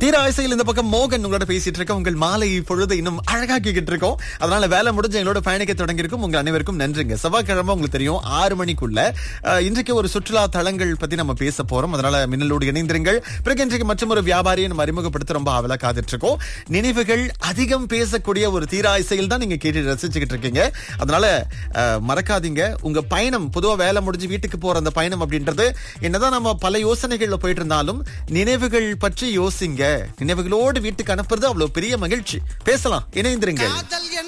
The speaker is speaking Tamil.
தீராசையில் இந்த பக்கம் மோகன் உங்களோட பேசிட்டு இருக்க உங்கள் மாலை பொழுது இன்னும் அழகாக்கிக்கிட்டு இருக்கோம் அதனால வேலை முடிஞ்ச எங்களோட பயணிக்க தொடங்கியிருக்கும் உங்க அனைவருக்கும் நன்றிங்க செவ்வாய்க்கிழமை உங்களுக்கு தெரியும் ஆறு மணிக்குள்ள அஹ், இன்றைக்கு ஒரு சுற்றுலா தலங்கள் பத்தி நம்ம பேச போறோம் அதனால மின்னலோடு இணைந்திருங்கள் பிறகு இன்றைக்கு மற்றும் ஒரு வியாபாரியை நம்ம அறிமுகப்படுத்த ரொம்ப ஆவலா காத்துட்டு இருக்கோம் நினைவுகள் அதிகம் பேசக்கூடிய ஒரு தீரா இசையில் தான் நீங்க கேட்டு ரசிச்சுக்கிட்டு இருக்கீங்க அதனால அஹ், மறக்காதீங்க உங்க பயணம் பொதுவா வேலை முடிஞ்சு வீட்டுக்கு போற அந்த பயணம் அப்படின்றது என்னதான் நம்ம பல யோசனைகள்ல போயிட்டு இருந்தாலும் நினைவுகள் பற்றி யோசிங்க நினைவுகளோடு வீட்டுக்கு அனுப்புறது அவ்வளவு பெரிய மகிழ்ச்சி பேசலாம் இணைந்திருங்கள் காதல்